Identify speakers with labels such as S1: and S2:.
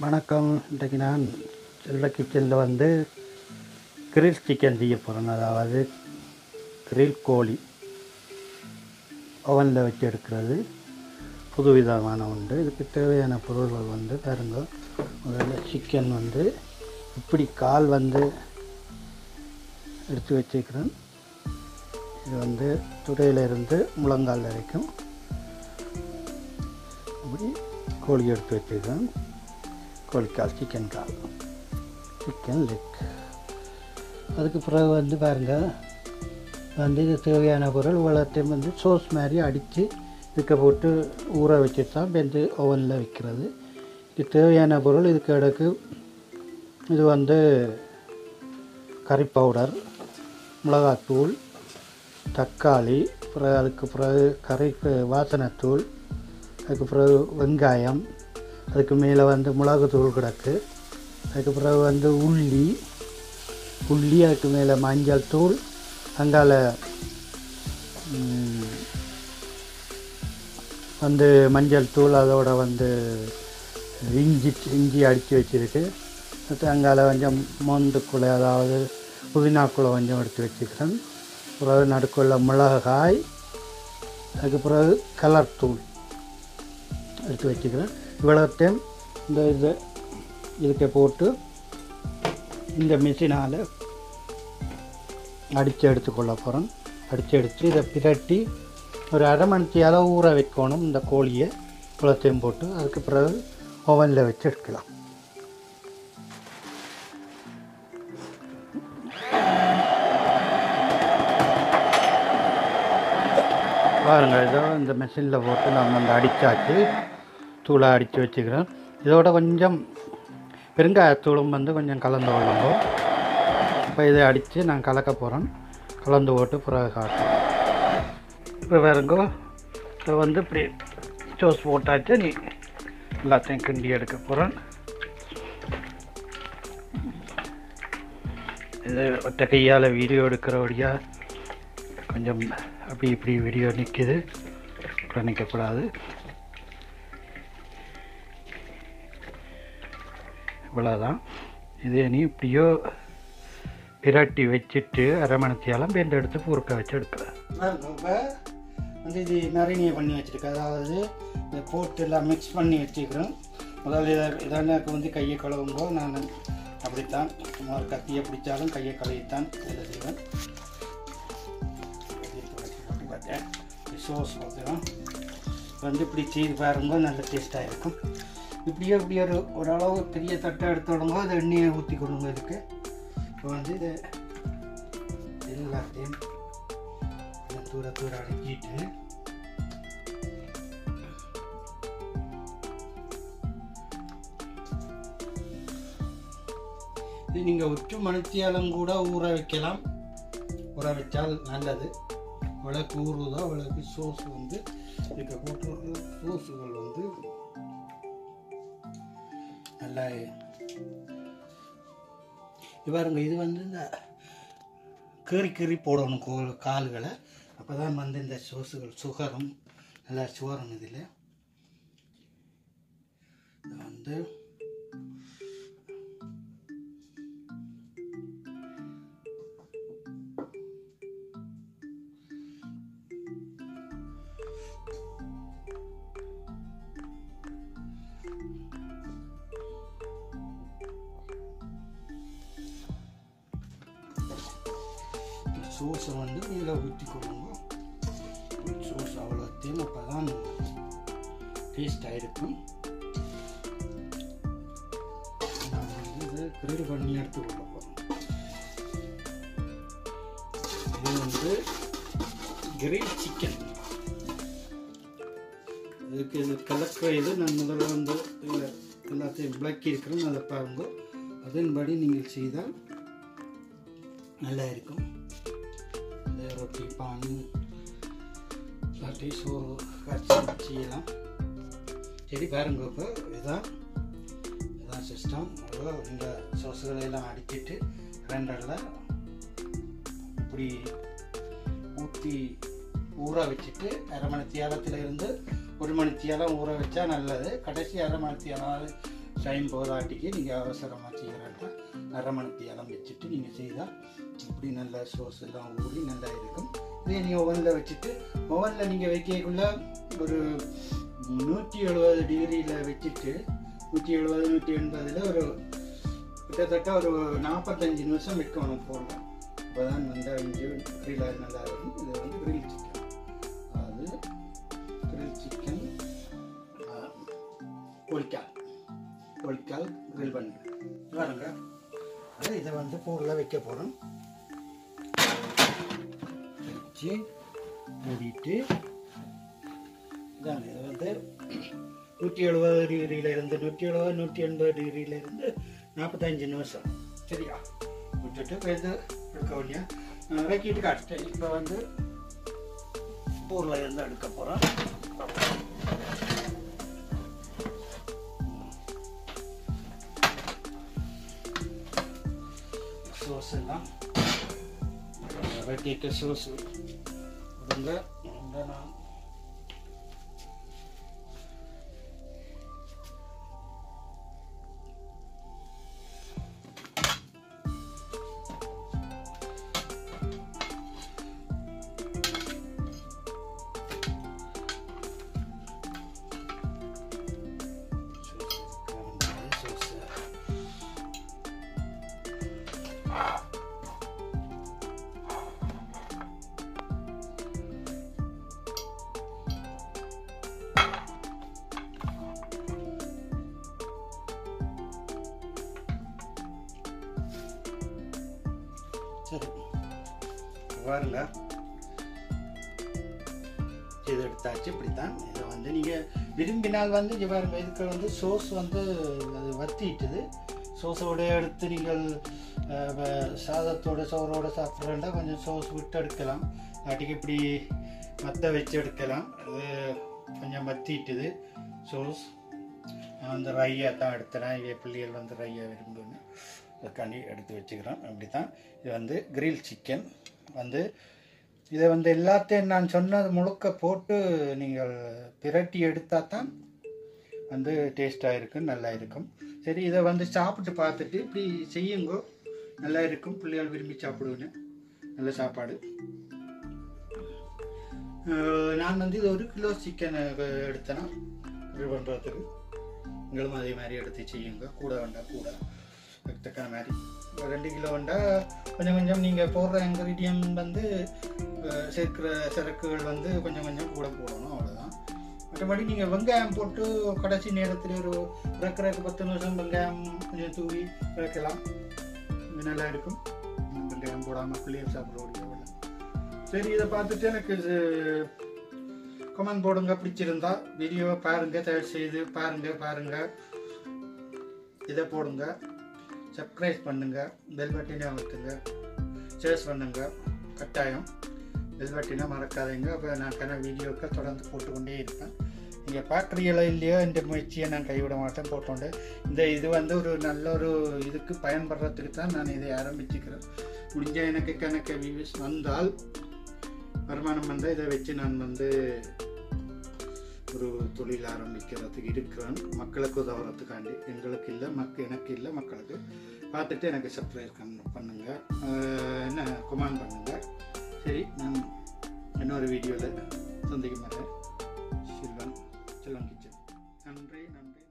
S1: வணக்கம் இன்றைக்கு நான் செல்ல கிச்சனில் வந்து கிரில் சிக்கன் செய்ய போகிறேன் அதாவது கிரில் கோழி ஓவனில் வச்சு எடுக்கிறது புது விதமான உண்டு இதுக்கு தேவையான பொருள்கள் வந்து பாருங்க முதல்ல சிக்கன் வந்து இப்படி கால் வந்து எடுத்து வச்சுக்கிறேன் இது வந்து துடையிலிருந்து முழங்கால் வரைக்கும் இப்படி கோழி எடுத்து வச்சுக்கிறேன் கோழிக்கால் சிக்கன் கால் சிக்கன் லெக் அதுக்கு பிறகு வந்து பாருங்கள் வந்து இது தேவையான பொருள் இவ்வளோத்தையும் வந்து சோஸ் மாதிரி அடித்து இதுக்க போட்டு ஊற வச்சு தான் வெந்து ஓவனில் வைக்கிறது இது தேவையான பொருள் இதுக்கு இடக்கு இது வந்து கறி பவுடர் மிளகாத்தூள் தக்காளி பிறகு அதுக்கு பிறகு கறி வாசனைத்தூள் அதுக்கு பிறகு வெங்காயம் அதுக்கு மேலே வந்து மிளகுத்தூள் கிடக்கு அதுக்கு பிறகு வந்து உள்ளி உள்ளி அதுக்கு மேலே மஞ்சள் தூள் அங்கால ம், வந்து மஞ்சள் தூள் அதோட வந்து இஞ்சி இஞ்சி அடித்து வச்சிருக்கு அடுத்து அங்கால கொஞ்சம் மொந்துக்குள்ளே அதாவது புதினாக்குள்ளே கொஞ்சம் எடுத்து வச்சுக்கிறேன் பிறகு நடுக்குள்ள மிளகாய் அதுக்கு பிறகு கலர் தூள் எடுத்து வச்சுக்கிறேன் இவ்வளோத்தையும் இந்த இது இதுக்கு போட்டு இந்த மிஷினால் அடித்து எடுத்துக்கொள்ள போகிறோம் அடித்து எடுத்து இதை பிரட்டி ஒரு அரை மணிக்கு அளவு ஊற வைக்கணும் இந்த கோழியை இவ்வளோத்தையும் போட்டு அதுக்கு பிறகு ஓவனில் வச்சு எடுக்கலாம் பாருங்கள் இதோ இந்த மிஷினில் போட்டு நம்ம வந்து அடித்தாச்சு தூளை அடித்து வச்சுக்கிறோம் இதோட கொஞ்சம் பெருங்காயத்தூளும் வந்து கொஞ்சம் கலந்து கொள்ளுங்க இப்போ இதை அடித்து நான் கலக்க போகிறேன் கலந்து போட்டு பிறகு காட்டுறேன் இப்போ வேறுங்கோ இப்போ வந்து இப்படி சோஸ் போட்டாச்சு நீ எல்லாத்தையும் கிண்டி எடுக்க போகிறேன் இது ஒற்றை கையால் வீடியோ எடுக்கிறபடியா கொஞ்சம் அப்படி இப்படி வீடியோ நிற்கிது கூட நிற்கக்கூடாது இவ்வளோதான் இதே நீ இப்படியோ பிரட்டி வச்சுட்டு அரை மணித்தியாலம் பேருந்து எடுத்து பூர்க்க வச்சு எடுக்கலாம் வந்து இது நிறைய பண்ணி வச்சுருக்கேன் அதாவது இதை போட்டு எல்லாம் மிக்ஸ் பண்ணி வச்சுக்கிறோம் முதல்ல இதை இதெல்லாம் வந்து கையை கழுவும்போது நான் அப்படித்தான் சும்மா ஒரு கத்தியை பிடிச்சாலும் கையை கழுவித்தான் இதை செய்வேன் போட்டு பார்த்தேன் சோஸ் ஊற்றுறோம் வந்து இப்படி செய்து பாருங்க நல்ல டேஸ்ட்டாக இருக்கும் இப்படியே இப்படி ஒரு ஓரளவு பெரிய தட்டை எடுத்து விடுங்க அதை எண்ணெயை ஊற்றி கொடுங்க இதுக்கு இப்போ வந்து இது எல்லாத்தையும் இந்த தூர தூர அடக்கிட்டு இது நீங்கள் உற்று மணித்தியாலும் கூட ஊற வைக்கலாம் ஊற வச்சால் நல்லது விளக்கு ஊறுதோ விளக்கு சோஸ் வந்து இதுக்கு போட்டு சோஸுகள் வந்து நல்லா இது பாருங்க இது வந்து இந்த கீறி கீறி போடணும் கோ கால்களை அப்போ தான் வந்து இந்த சோஸுகள் சுகரும் நல்லா சுகரும் இதில் இது வந்து சோஸை வந்து இதில் ஊற்றி கொடுங்க சோஸ் அவ்வளோத்தையும் அப்போ தான் டேஸ்டாக இருக்கும் நான் வந்து இதை கிரில் பண்ணி எடுத்துக்கொள்ள போகிறோம் இது வந்து கிரில் சிக்கன் இதுக்கு இது கலக்க இது நான் முதல்ல வந்து இதில் எல்லாத்தையும் விளக்கி இருக்கிறேன் அதை பாருங்க அதன்படி நீங்கள் செய்தால் நல்லா இருக்கும் இந்த ரொட்டி பான் இல்லாட்டி சோறு காய்ச்சி செய்யலாம் சரி பாருங்க இப்போ இதுதான் இதுதான் சிஸ்டம் அவ்வளோ இந்த சோசுகளை எல்லாம் அடிச்சிட்டு ரெண்டரில் இப்படி ஊற்றி ஊற வச்சுட்டு அரை மணி தியாலத்தில் இருந்து ஒரு மணி தியாலம் ஊற வச்சா நல்லது கடைசி அரை மணி தியாலம் டைம் போதாட்டிக்கு நீங்கள் அவசரமாக செய்கிறேன்டா அரை மணிக்கு இலம் வச்சுட்டு நீங்கள் செய்தால் இப்படி நல்ல சோஸ் எல்லாம் ஊறி நல்லா இருக்கும் இதே நீங்கள் ஓவனில் வச்சுட்டு ஓவனில் நீங்கள் வைக்கக்குள்ள ஒரு நூற்றி எழுபது டிகிரியில் வச்சுட்டு நூற்றி எழுபது நூற்றி எண்பதில் ஒரு கிட்டத்தட்ட ஒரு நாற்பத்தஞ்சு நிமிஷம் வைக்கணும் போடலாம் அப்போ தான் நல்லா இஞ்சி கிரில் நல்லா இருக்கும் இது வந்து கிரில் சிக்கன் அது கிரில் சிக்கன் கோழிக்கால் கோழிக்கால் கிரில் பண்ணு பாருங்க அது இதை வந்து பூரில் வைக்க போகிறோம் வச்சு மூடிட்டு இதாங்க இது வந்து நூற்றி எழுபது டிகிரியில இருந்து நூற்றி எழுபது நூற்றி எண்பது டிகிரியில இருந்து நாற்பத்தஞ்சு நிமிஷம் சரியா விட்டுட்டு இப்போ இது எடுக்க வேண்டிய வைக்கிட்டு காட்டுட்டேன் இப்போ வந்து பூரில் இருந்து எடுக்க போகிறோம் சோஸ் எல்லாம் வெட்டிட்டு சோஸ் விடுங்க இந்த நான் சரி பாருங்க இது எடுத்தாச்சு இப்படித்தான் இதை வந்து நீங்கள் விரும்பினால் வந்து இங்க பாருங்க இதுக்கு வந்து சோஸ் வந்து அது வத்திட்டுது சோஸோட எடுத்து நீங்கள் அஹ், வ- சாதத்தோட சோறோட சாப்பிட்றேன்டா கொஞ்சம் சோஸ் விட்டு எடுக்கலாம் அட்டிக்கு இப்படி மத்த வச்சு எடுக்கலாம் அது கொஞ்சம் வத்திட்டுது சோஸ் நான் வந்து ரையா தான் எடுத்தேன் இவை பிள்ளைகள் வந்து ரையா விரும்புன்னு அதுக்காண்டி எடுத்து வச்சுக்கிறோம் அப்படி தான் இது வந்து கிரில் சிக்கன் வந்து இதை வந்து எல்லாத்தையும் நான் சொன்னது முழுக்க போட்டு நீங்கள் பிரட்டி எடுத்தால் தான் வந்து டேஸ்ட்டாக இருக்கும் நல்லா இருக்கும் சரி இதை வந்து சாப்பிட்டு பார்த்துட்டு இப்படி செய்யுங்க நல்லா இருக்கும் பிள்ளைகள் விரும்பி சாப்பிடுவேன்னு நல்ல சாப்பாடு அஹ் நான் வந்து இது ஒரு கிலோ சிக்கன் எடுத்தேன்னா இது பண்ணுறதுக்கு நீங்களும் அதே மாதிரி எடுத்து செய்யுங்க கூட வேண்டாம் கூட அதுக்கு தக்கன மாதிரி ஒரு ரெண்டு கிலோ வேண்டாம் கொஞ்சம் கொஞ்சம் நீங்கள் போடுற இன்க்ரீடியம் வந்து அஹ், சேர்க்கிற சரக்குகள் வந்து கொஞ்சம் கொஞ்சம் கூட போடணும் அவ்வளோதான் மற்றபடி நீங்கள் வெங்காயம் போட்டு கடைசி நேரத்தில் ஒரு இறக்குறதுக்கு பத்து நிமிஷம் வெங்காயம் கொஞ்சம் தூவி இறக்கலாம் இது நல்லா இருக்கும் வெங்காயம் போடாமல் பிள்ளைய சாப்பிட சரி இதை பார்த்துட்டு எனக்கு கமெண்ட் போடுங்க பிடிச்சிருந்தா வீடியோவை பாருங்க தயவு செய்து பாருங்க பாருங்க இதை போடுங்க சப்ஸ்கிரைப் பண்ணுங்க பெல் பட்டினை அமர்த்துங்க ஷேர்ஸ் பண்ணுங்க கட்டாயம் பெல் பட்டினை மறக்காதீங்க அப்போ நான் கன வீடியோக்கள் தொடர்ந்து போட்டுக்கொண்டே இருப்பேன் நீங்கள் பார்க்குறீங்களோ இல்லையோ இந்த முயற்சியை நான் கைவிட மாட்டேன் போட்டோண்டு இந்த இது வந்து ஒரு நல்ல ஒரு இதுக்கு பயன்படுறதுக்கு தான் நான் இதை ஆரம்பிச்சுக்கிறேன் முடிஞ்ச எனக்கு கணக்கு வியூஸ் வந்தால் வருமானம் வந்தால் இதை வச்சு நான் வந்து ஒரு தொழில் ஆரம்பிக்கிறதுக்கு இருக்கிறேன் மக்களுக்கு உதவுறதுக்காண்டி எங்களுக்கு இல்லை மக்க எனக்கு இல்லை மக்களுக்கு பார்த்துட்டு எனக்கு சப்ஸ்கிரைப் பண்ணுங்க ஆஹ் என்ன கமெண்ட் பண்ணுங்க சரி நான் இன்னொரு வீடியோவில் சந்திக்க மாட்டேன் செல்வன் செல்வன் கிச்சன் நன்றி நன்றி